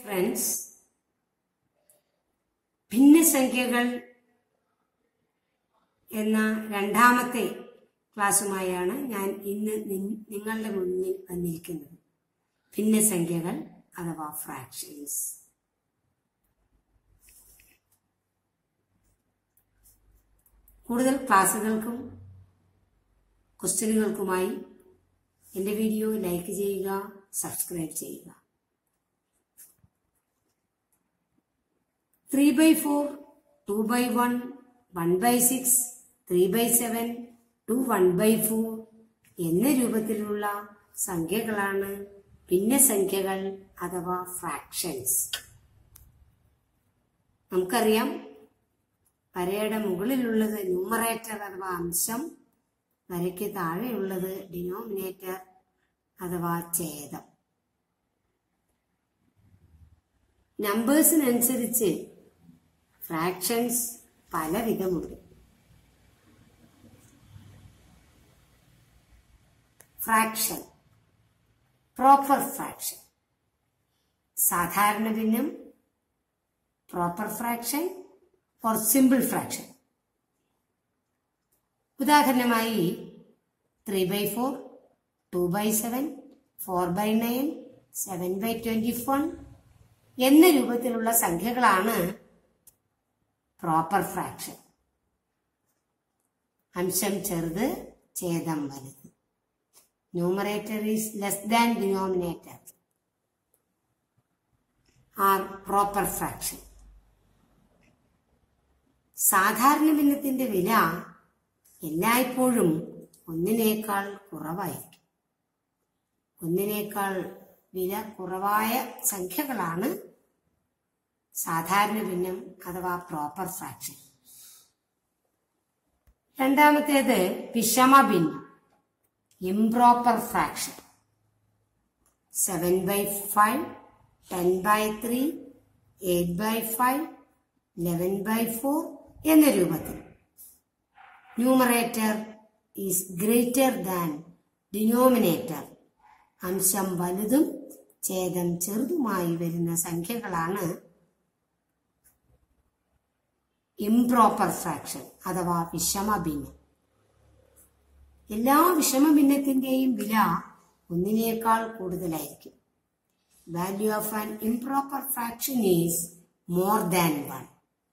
Friends ഭിന്നസംഖ്യകൾ എന്ന രണ്ടാമത്തെ ക്ലാസ്സുമായാണ് ഞാൻ ഇന്ന് നി- നിങ്ങളുടെ മുന്നിൽ വന്നിരിക്കുന്നത് ഭിന്നസംഖ്യകൾ അഥവാ ഫ്രാക്ഷൻസ് കൂടുതൽ ക്ലാസ്സുകൾക്കും ക്വസ്റ്റ്യനുകൾക്കുമായി എൻ്റെ വീഡിയോ ലൈക്ക് ചെയ്യുക സബ്സ്ക്രൈബ് ചെയ്യുക three by four two by one one by six three by seven two one by four എന്ന രൂപത്തിലുള്ള സംഖ്യകളാണ് ഭിന്നസംഖ്യകൾ അഥവാ ഫ്രാക്ഷൻസ് നമുക്കറിയാം വരയുടെ മുകളിലുള്ളത് ന്യൂമറേറ്റർ അഥവാ അംശം വരയ്ക്ക് താഴെയുള്ളത് ഡിനോമിനേറ്റർ അഥവാ ഛേദം നമ്പേഴ്സിനനുസരിച്ച് ഫ്രാക്ഷൻസ് പല വിധമുണ്ട് ഫ്രാക്ഷൻ പ്രോപ്പർ ഫ്രാക്ഷൻ സാധാരണ ഭിന്നം proper fraction or simple fraction ഉദാഹരണമായി three by four two by seven four by nine seven by twenty one എന്ന രൂപത്തിലുള്ള സംഖ്യകളാണ് പ്രോപ്പർ ഫ്രാക്ഷൻ അംശം ചെറുത് ഛേദം വലുത് numerator is less than denominator are proper fraction സാധാരണ ഭിന്നത്തിന്റെ വില എല്ലായ്പ്പോഴും ഒന്നിനേക്കാൾ കുറവായിരിക്കും ഒന്നിനേക്കാൾ വില കുറവായ സംഖ്യകളാണ് സാധാരണ ഭിന്നം അഥവാ പ്രോപ്പർ ഫ്രാക്ഷൻ രണ്ടാമത്തേത് വിഷമ ഭിന്നം improper fraction seven by five ten by three eight by five eleven by four എന്ന രൂപത്തിൽ numerator is greater than denominator അംശം വലുതും ഛേദം ചെറുതുമായി വരുന്ന സംഖ്യകളാണ് ഇംപ്രോപ്പർ ഫ്രാക്ഷൻ അഥവാ വിഷമഭിന്നം എല്ലാ വിഷമഭിന്നത്തിന്റെയും വില ഒന്നിനേക്കാൾ കൂടുതലായിരിക്കും value of an improper fraction is more than one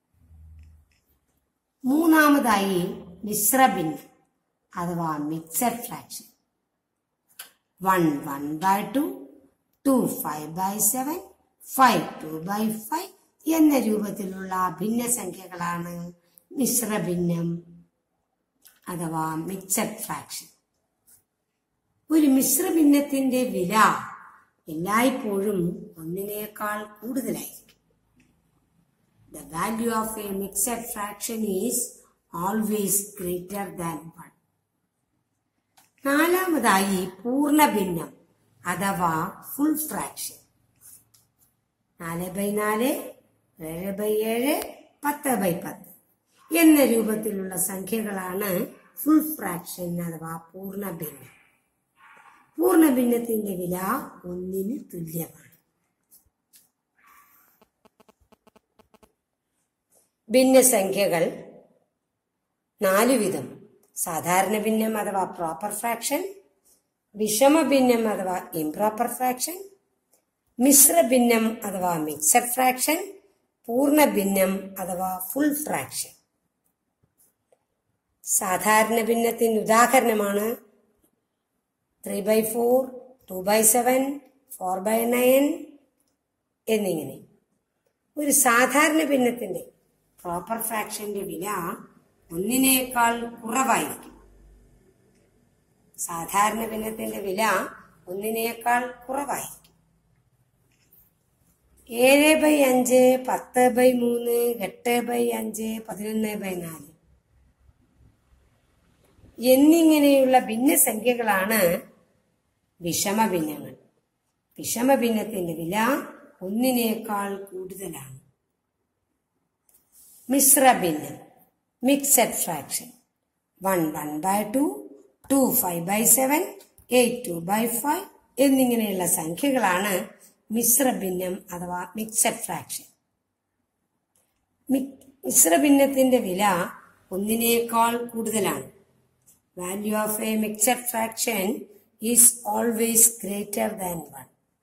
മൂന്നാമതായി മിശ്രഭിന്നം അഥവാ mixed fraction one one by two two five by seven five two by five എന്ന രൂപത്തിലുള്ള ഭിന്നസംഖ്യകളാണ് മിശ്രഭിന്നം അഥവാ മിക്സഡ് ഫ്രാക്ഷൻ ഒരു മിശ്രഭിന്നത്തിന്റെ വില എല്ലായ്പ്പോഴും ഒന്നിനേക്കാൾ കൂടുതലായിരിക്കും The value of a mixed fraction is always greater than 1. നാലാമതായി പൂർണ്ണഭിന്നം അഥവാ ഫുൾ ഫ്രാക്ഷൻ നാല് ബൈ നാല് ഏഴ് ബൈ ഏഴ് പത്ത് ബൈ പത്ത് എന്ന രൂപത്തിലുള്ള സംഖ്യകളാണ് ഫുൾ ഫ്രാക്ഷൻ അഥവാ പൂർണ്ണഭിന്നം പൂർണ്ണഭിന്നത്തിന്റെ വില ഒന്നിന് തുല്യമാണ് ഭിന്നസംഖ്യകൾ നാലു വിധം സാധാരണ ഭിന്നം അഥവാ പ്രോപ്പർ ഫ്രാക്ഷൻ വിഷമഭിന്നം അഥവാ ഇംപ്രോപ്പർ ഫ്രാക്ഷൻ മിശ്രഭിന്നം അഥവാ മിക്സഡ് ഫ്രാക്ഷൻ പൂർണ്ണഭിന്നം അഥവാ ഫുൾ ഫ്രാക്ഷൻ സാധാരണ ഭിന്നത്തിന് ഉദാഹരണമാണ് three by four two by seven four by nine എന്നിങ്ങനെ ഒരു സാധാരണ ഭിന്നത്തിന്റെ പ്രോപ്പർ ഫ്രാക്ഷന്റെ വില ഒന്നിനേക്കാൾ കുറവായിരിക്കും സാധാരണ ഭിന്നത്തിന്റെ വില ഒന്നിനേക്കാൾ കുറവായിരിക്കും ഏഴ് ബൈ അഞ്ച് പത്ത് ബൈ മൂന്ന് എട്ട് ബൈ അഞ്ച് പതിനൊന്ന് ബൈ നാല് എന്നിങ്ങനെയുള്ള ഭിന്നസംഖ്യകളാണ് വിഷമഭിന്നങ്ങൾ വിഷമഭിന്നത്തിന്റെ വില ഒന്നിനേക്കാൾ കൂടുതലാണ് മിശ്രഭിന്നം mixed fraction one one by two two five by seven eight two by five എന്നിങ്ങനെയുള്ള സംഖ്യകളാണ് മിശ്രഭിന്നം അഥവാ മിക്സഡ് ഫ്രാക്ഷൻ മിശ്രഭിന്നത്തിന്റെ വില ഒന്നിനേക്കാൾ കൂടുതലാണ് value of a mixed fraction is always greater than one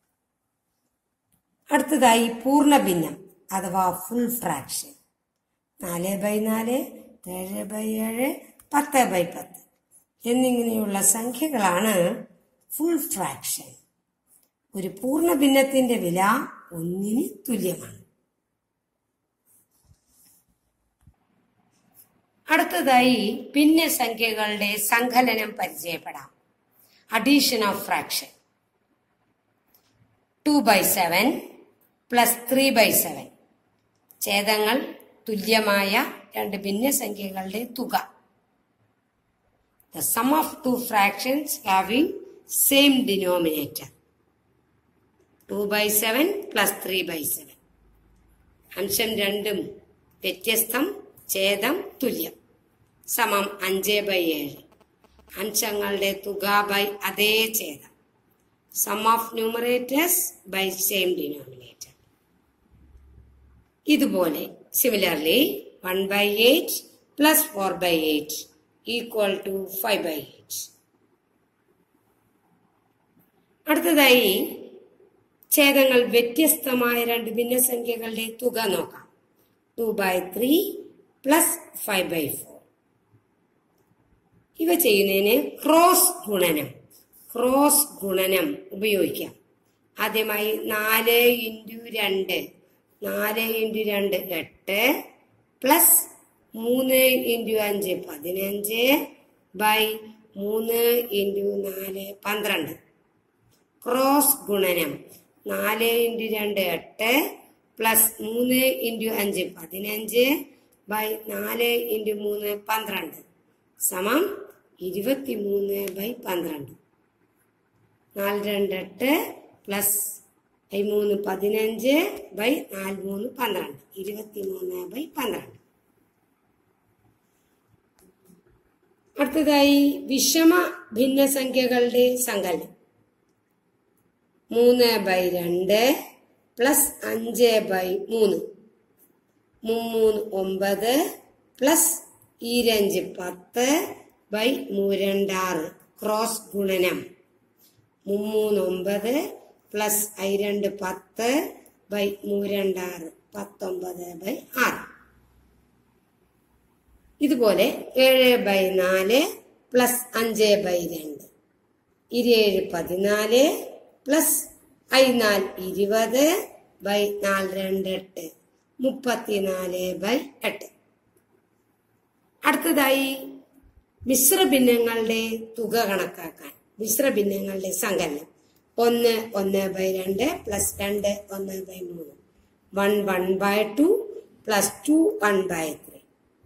അടുത്തതായി പൂർണ്ണഭിന്നം അഥവാ ഫുൾ ഫ്രാക്ഷൻ നാല് ബൈ നാല് ഏഴ് ബൈ ഏഴ് പത്ത് ബൈ പത്ത് എന്നിങ്ങനെയുള്ള സംഖ്യകളാണ് ഫുൾ ഫ്രാക്ഷൻ ഒരു പൂർണ്ണ ഭിന്നത്തിന്റെ വില ഒന്നിന് തുല്യമാണ് അടുത്തതായി ഭിന്നസംഖ്യകളുടെ സങ്കലനം പരിചയപ്പെടാം addition of fraction two by seven plus three by seven ഛേദങ്ങൾ തുല്യമായ രണ്ട് ഭിന്നസംഖ്യകളുടെ തുക the sum of two fractions having same denominator two by seven plus three by seven അംശം രണ്ടും വ്യത്യസ്തം ഛേദം തുല്യം സമം അഞ്ച് ബൈ ഏഴ് അംശങ്ങളുടെ തുക ബൈ അതേ ഛേദം sum of numerators by same denominator ഇതുപോലെ similarly one by eight plus four by eight equal to five by eight അടുത്തതായി ഛേദങ്ങൾ വ്യത്യസ്തമായ രണ്ട് ഭിന്നസംഖ്യകളുടെ തുക നോക്കാം two by three plus five by four ഇവ ചെയ്യുന്നതിന് ക്രോസ് ഗുണനം ക്രോസ് ഗുണനം ഉപയോഗിക്കാം ആദ്യമായി നാല് ഇൻറ്റു രണ്ട് നാല് ഇൻറ്റു രണ്ട് എട്ട് പ്ലസ് മൂന്ന് ഇൻറ്റു അഞ്ച് പതിനഞ്ച് ബൈ മൂന്ന് ഇൻറ്റു നാല് പന്ത്രണ്ട് ക്രോസ് ഗുണനം നാല് ഇൻറ്റു രണ്ട് എട്ട് പ്ലസ് മൂന്ന് ഇൻറ്റു അഞ്ച് പതിനഞ്ച് ബൈ നാല് ഇൻറ്റു മൂന്ന് പന്ത്രണ്ട് സമം ഇരുപത്തിമൂന്ന് ബൈ പന്ത്രണ്ട് നാല് രണ്ട് എട്ട് പ്ലസ് ബൈ മൂന്ന് പതിനഞ്ച് ബൈ നാല് മൂന്ന് പന്ത്രണ്ട് ഇരുപത്തിമൂന്ന് ബൈ പന്ത്രണ്ട് അടുത്തതായി വിഷമ ഭിന്നസംഖ്യകളുടെ സങ്കലനം മൂന്ന് ബൈ രണ്ട് പ്ലസ് അഞ്ച് ബൈ മൂന്ന് മുമ്മൂന്ന് ഒമ്പത് പ്ലസ് ഈരഞ്ച് പത്ത് ബൈ മൂരണ്ടാറ് ക്രോസ് ഗുണനം മുമ്മൂന്ന് ഒമ്പത് പ്ലസ് ഐ രണ്ട് പത്ത് ബൈ മൂരണ്ടാറ് പത്തൊമ്പത് ബൈ ആറ് ഇതുപോലെ ഏഴ് ബൈ നാല് പ്ലസ് അഞ്ച് ബൈ രണ്ട് ഇരുപേഴ് പതിനാല് പ്ലസ് ഐ നാല് ഇരുപത് ബൈ നാല് രണ്ട് എട്ട് മുപ്പത്തിനാല് ബൈ എട്ട് അടുത്തതായി മിശ്രഭിന്നങ്ങളുടെ തുക കണക്കാക്കാൻ മിശ്രഭിന്നങ്ങളുടെ സങ്കലനം ഒന്ന് ഒന്ന് ബൈ രണ്ട് പ്ലസ് രണ്ട് ഒന്ന് ബൈ മൂന്ന് one one by two plus two one by three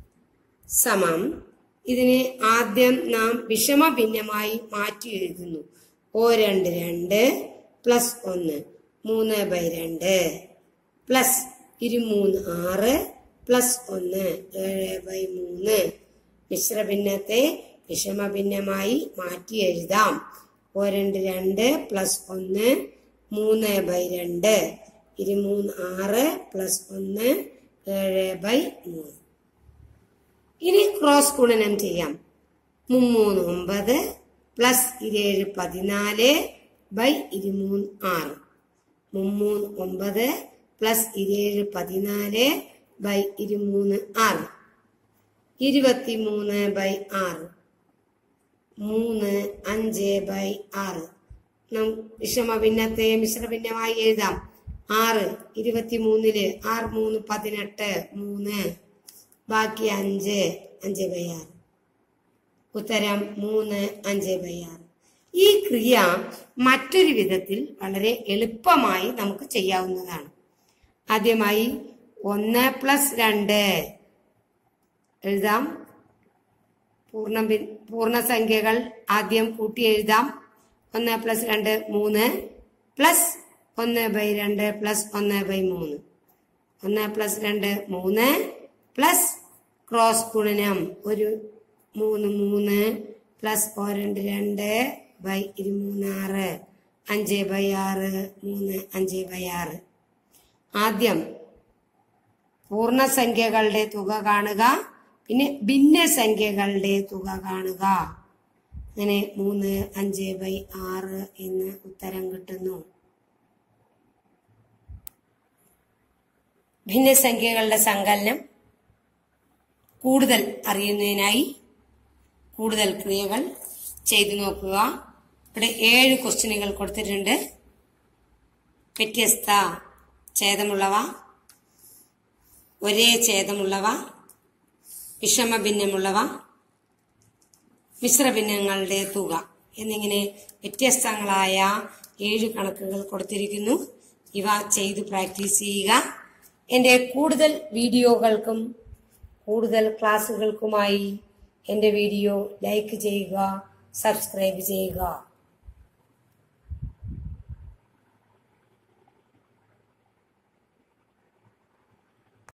സമം ഇതിനെ ആദ്യം നാം വിഷമ ഭിന്നമായി മാറ്റി എഴുതുന്നു ഓ രണ്ട് രണ്ട് പ്ലസ് ഒന്ന് മൂന്ന് ബൈ രണ്ട് പ്ലസ് ഇരുമൂന്ന് ആറ് പ്ലസ് ഒന്ന് ഏഴ് ബൈ മൂന്ന് മിശ്രഭിന്നത്തെ വിഷമഭിന്നമായി മാറ്റി എഴുതാം ഓ രണ്ട് രണ്ട് പ്ലസ് ഒന്ന് മൂന്ന് ബൈ രണ്ട് ഇരുമൂന്ന് ആറ് പ്ലസ് ഒന്ന് ഏഴ് ബൈ മൂന്ന് ഇനി ക്രോസ് ഗുണനം ചെയ്യാം മുമ്മൂന്ന് ഒമ്പത് പ്ലസ് ഇരുപേഴ് പതിനാല് ബൈ ഇരുമൂന്ന് ആറ് മുമ്മൂന്ന് ഒമ്പത് പ്ലസ് ഇരുപേഴ് പതിനാല് ബൈ ഇരുമൂന്ന് ആറ് ഇരുപത്തിമൂന്ന് ബൈ ആറ് മൂന്ന് അഞ്ച് ബൈ ആറ് നാം വിഷമഭിന്നത്തെ മിശ്രഭിന്നമായി എഴുതാം ആറ് ഇരുപത്തിമൂന്നില് ആറ് മൂന്ന് പതിനെട്ട് മൂന്ന് ബാക്കി അഞ്ച് അഞ്ച് ബൈ ആറ് ഉത്തരം മൂന്ന് അഞ്ച് ബൈ ആറ് ഈ ക്രിയ മറ്റൊരു വിധത്തിൽ വളരെ എളുപ്പമായി നമുക്ക് ചെയ്യാവുന്നതാണ് ആദ്യമായി ഒന്ന് പ്ലസ് രണ്ട് എഴുതാം പൂർണ്ണ പൂർണ്ണസംഖ്യകൾ ആദ്യം കൂട്ടി എഴുതാം ഒന്ന് പ്ലസ് രണ്ട് മൂന്ന് പ്ലസ് ഒന്ന് ബൈ രണ്ട് പ്ലസ് ഒന്ന് ബൈ മൂന്ന് ഒന്ന് പ്ലസ് രണ്ട് മൂന്ന് പ്ലസ് ക്രോസ് ഗുണനം ഒരു മൂന്ന് മൂന്ന് പ്ലസ് ഓ രണ്ട് രണ്ട് ബൈ ഇരുമൂന്ന് ആറ് അഞ്ച് ബൈ ആറ് മൂന്ന് അഞ്ച് ബൈ ആറ് ആദ്യം പൂർണ്ണസംഖ്യകളുടെ തുക കാണുക പിന്നെ ഭിന്നസംഖ്യകളുടെ തുക കാണുക അങ്ങനെ മൂന്ന് അഞ്ച് ബൈ ആറ് എന്ന് ഉത്തരം കിട്ടുന്നു ഭിന്നസംഖ്യകളുടെ സങ്കലനം കൂടുതൽ അറിയുന്നതിനായി കൂടുതൽ ക്രിയകൾ ചെയ്തു നോക്കുക ഇവിടെ ഏഴ് ക്വസ്റ്റ്യനുകൾ കൊടുത്തിട്ടുണ്ട് വ്യത്യസ്ത ഛേദമുള്ളവ ഒരേ ഛേദമുള്ളവ വിഷമഭിന്നമുള്ളവ മിശ്രഭിന്നങ്ങളുടെ തുക എന്നിങ്ങനെ വ്യത്യസ്തങ്ങളായ ഏഴ് കണക്കുകൾ കൊടുത്തിരിക്കുന്നു ഇവ ചെയ്ത് പ്രാക്ടീസ് ചെയ്യുക എൻ്റെ കൂടുതൽ വീഡിയോകൾക്കും കൂടുതൽ ക്ലാസ്സുകൾക്കുമായി എൻ്റെ വീഡിയോ ലൈക്ക് ചെയ്യുക സബ്സ്ക്രൈബ് ചെയ്യുക